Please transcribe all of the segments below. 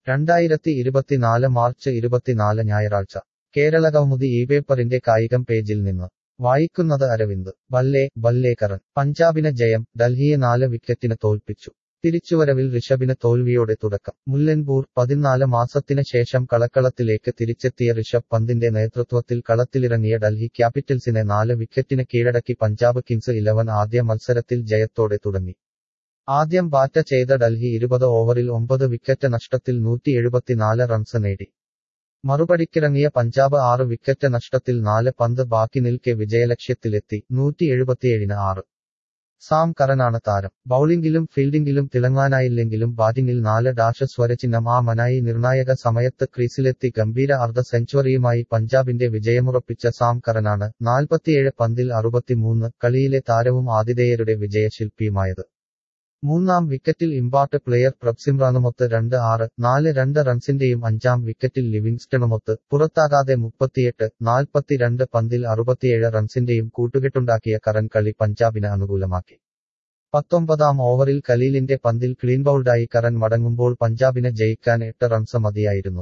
രണ്ടായിരത്തി ഇരുപത്തിനാല് മാർച്ച് ഇരുപത്തിനാല് ഞായറാഴ്ച കേരളകൗമുദി ഈ പേപ്പറിന്റെ കായികം പേജിൽ നിന്ന് വായിക്കുന്നത് അരവിന്ദ് ബല്ലേ ബല്ലേക്കറൻ പഞ്ചാബിന് ജയം ഡൽഹിയെ നാല് വിക്കറ്റിന് തോൽപ്പിച്ചു തിരിച്ചുവരവിൽ ഋഷഭിന് തോൽവിയോടെ തുടക്കം മുല്ലൻപൂർ പതിനാല് മാസത്തിന് ശേഷം കളക്കളത്തിലേക്ക് തിരിച്ചെത്തിയ ഋഷഭ് പന്തിന്റെ നേതൃത്വത്തിൽ കളത്തിലിറങ്ങിയ ഡൽഹി ക്യാപിറ്റൽസിനെ നാല് വിക്കറ്റിന് കീഴടക്കി പഞ്ചാബ് കിങ്സ് ഇലവൻ ആദ്യ മത്സരത്തിൽ ജയത്തോടെ തുടങ്ങി ആദ്യം ബാറ്റ് ചെയ്ത ഡൽഹി ഇരുപത് ഓവറിൽ ഒമ്പത് വിക്കറ്റ് നഷ്ടത്തിൽ നൂറ്റി എഴുപത്തിനാല് റൺസ് നേടി മറുപടിക്കിറങ്ങിയ പഞ്ചാബ് ആറ് വിക്കറ്റ് നഷ്ടത്തിൽ നാല് പന്ത് ബാക്കി നിൽക്കെ വിജയലക്ഷ്യത്തിലെത്തി നൂറ്റി എഴുപത്തിയേഴിന് ആറ് സാം കറനാണ് താരം ബൌളിംഗിലും ഫീൽഡിംഗിലും തിളങ്ങാനായില്ലെങ്കിലും ബാറ്റിംഗിൽ നാല് ഡാഷ് സ്വരചിഹ്നം ആ മനായി നിർണായക സമയത്ത് ക്രീസിലെത്തി ഗംഭീര അർദ്ധ സെഞ്ചുറിയുമായി പഞ്ചാബിന്റെ വിജയമുറപ്പിച്ച സാം കറനാണ് നാൽപ്പത്തിയേഴ് പന്തിൽ അറുപത്തിമൂന്ന് കളിയിലെ താരവും ആതിഥേയരുടെ വിജയശില്പിയുമായത് മൂന്നാം വിക്കറ്റിൽ ഇമ്പാർട്ട് പ്ലെയർ പ്രബ്സിമ്രാനുമൊത്ത് രണ്ട് ആറ് നാല് രണ്ട് റൺസിന്റെയും അഞ്ചാം വിക്കറ്റിൽ ലിവിങ്സ്റ്റണുമൊത്ത് പുറത്താകാതെ മുപ്പത്തിയെട്ട് നാൽപ്പത്തിരണ്ട് പന്തിൽ അറുപത്തിയേഴ് റൺസിന്റെയും കൂട്ടുകെട്ടുണ്ടാക്കിയ കറൻ കളി പഞ്ചാബിന് അനുകൂലമാക്കി പത്തൊമ്പതാം ഓവറിൽ കലീലിന്റെ പന്തിൽ ക്ലീൻ ബൌൾഡായി കറൻ മടങ്ങുമ്പോൾ പഞ്ചാബിന് ജയിക്കാൻ എട്ട് റൺസ് മതിയായിരുന്നു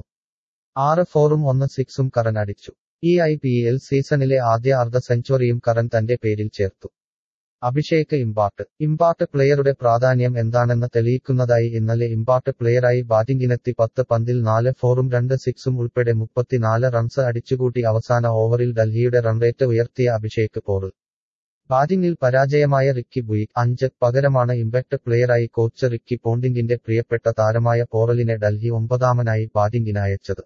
ആറ് ഫോറും ഒന്ന് സിക്സും കറൻ അടിച്ചു ഈ ഐ പി എൽ സീസണിലെ ആദ്യ അർദ്ധ സെഞ്ചുറിയും കറൻ തന്റെ പേരിൽ ചേർത്തു അഭിഷേക് ഇമ്പാർട്ട് ഇമ്പാർട്ട് പ്ലെയറുടെ പ്രാധാന്യം എന്താണെന്ന് തെളിയിക്കുന്നതായി ഇന്നലെ ഇമ്പാർട്ട് പ്ലെയറായി ബാറ്റിംഗിനെത്തി പത്ത് പന്തിൽ നാല് ഫോറും രണ്ട് സിക്സും ഉൾപ്പെടെ മുപ്പത്തിനാല് റൺസ് അടിച്ചുകൂട്ടി അവസാന ഓവറിൽ ഡൽഹിയുടെ റൺറേറ്റ് ഉയർത്തിയ അഭിഷേക് പോറിൽ ബാറ്റിംഗിൽ പരാജയമായ റിക്കി ബുയി അഞ്ച് പകരമാണ് ഇമ്പാക്ട് പ്ലെയറായി കോച്ച് റിക്കി പോണ്ടിംഗിന്റെ പ്രിയപ്പെട്ട താരമായ പോറലിനെ ഡൽഹി ഒമ്പതാമനായി ബാറ്റിംഗിന് അയച്ചത്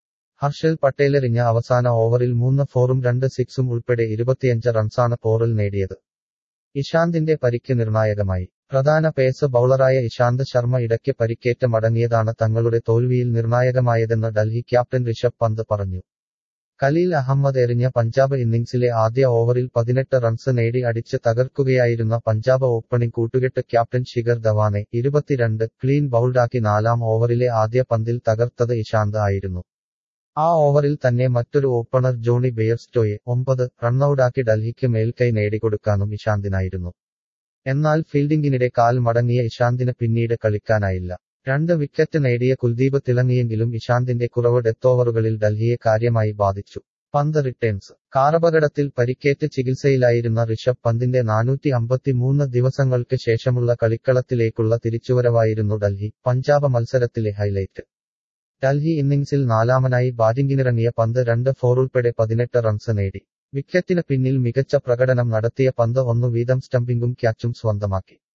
ഹർഷൽ പട്ടേലെറിഞ്ഞ അവസാന ഓവറിൽ മൂന്ന് ഫോറും രണ്ട് സിക്സും ഉൾപ്പെടെ ഇരുപത്തിയഞ്ച് റൺസാണ് പോറൽ നേടിയത് ഇഷാന്തിന്റെ പരിക്ക് നിർണായകമായി പ്രധാന പേസ് ബൌളറായ ഇഷാന്ത് ശർമ്മ ഇടയ്ക്ക് പരിക്കേറ്റ മടങ്ങിയതാണ് തങ്ങളുടെ തോൽവിയിൽ നിർണായകമായതെന്ന് ഡൽഹി ക്യാപ്റ്റൻ ഋഷഭ് പന്ത് പറഞ്ഞു ഖലീൽ അഹമ്മദ് എറിഞ്ഞ പഞ്ചാബ് ഇന്നിംഗ്സിലെ ആദ്യ ഓവറിൽ പതിനെട്ട് റൺസ് നേടി അടിച്ച് തകർക്കുകയായിരുന്ന പഞ്ചാബ് ഓപ്പണിംഗ് കൂട്ടുകെട്ട് ക്യാപ്റ്റൻ ശിഖർ ധവാനെ ഇരുപത്തിരണ്ട് ക്ലീൻ ബൌൾഡാക്കി നാലാം ഓവറിലെ ആദ്യ പന്തിൽ തകർത്തത് ഇഷാന്ത് ആയിരുന്നു ആ ഓവറിൽ തന്നെ മറ്റൊരു ഓപ്പണർ ജോണി ബെയർസ്റ്റോയെ ഒമ്പത് റണ്ണൌട്ടാക്കി ഡൽഹിക്ക് മേൽക്കൈ നേടിക്കൊടുക്കാനും ഇഷാന്തിനായിരുന്നു എന്നാൽ ഫീൽഡിംഗിനിടെ കാൽ മടങ്ങിയ ഇഷാന്തിന് പിന്നീട് കളിക്കാനായില്ല രണ്ട് വിക്കറ്റ് നേടിയ കുൽദീപ് തിളങ്ങിയെങ്കിലും ഇഷാന്തിന്റെ കുറവ് ഡെത്ത് ഓവറുകളിൽ ഡൽഹിയെ കാര്യമായി ബാധിച്ചു പന്ത് റിട്ടേൺസ് കാറപകടത്തിൽ പരിക്കേറ്റ് ചികിത്സയിലായിരുന്ന ഋഷഭ് പന്തിന്റെ നാനൂറ്റി അമ്പത്തിമൂന്ന് ദിവസങ്ങൾക്ക് ശേഷമുള്ള കളിക്കളത്തിലേക്കുള്ള തിരിച്ചുവരവായിരുന്നു ഡൽഹി പഞ്ചാബ് മത്സരത്തിലെ ഹൈലൈറ്റ് ഡൽഹി ഇന്നിംഗ്സിൽ നാലാമനായി ബാറ്റിംഗിനിറങ്ങിയ പന്ത് രണ്ട് ഫോർ ഉൾപ്പെടെ പതിനെട്ട് റൺസ് നേടി വിക്കറ്റിന് പിന്നിൽ മികച്ച പ്രകടനം നടത്തിയ പന്ത് ഒന്നു വീതം സ്റ്റംപിംഗും ക്യാച്ചും സ്വന്തമാക്കി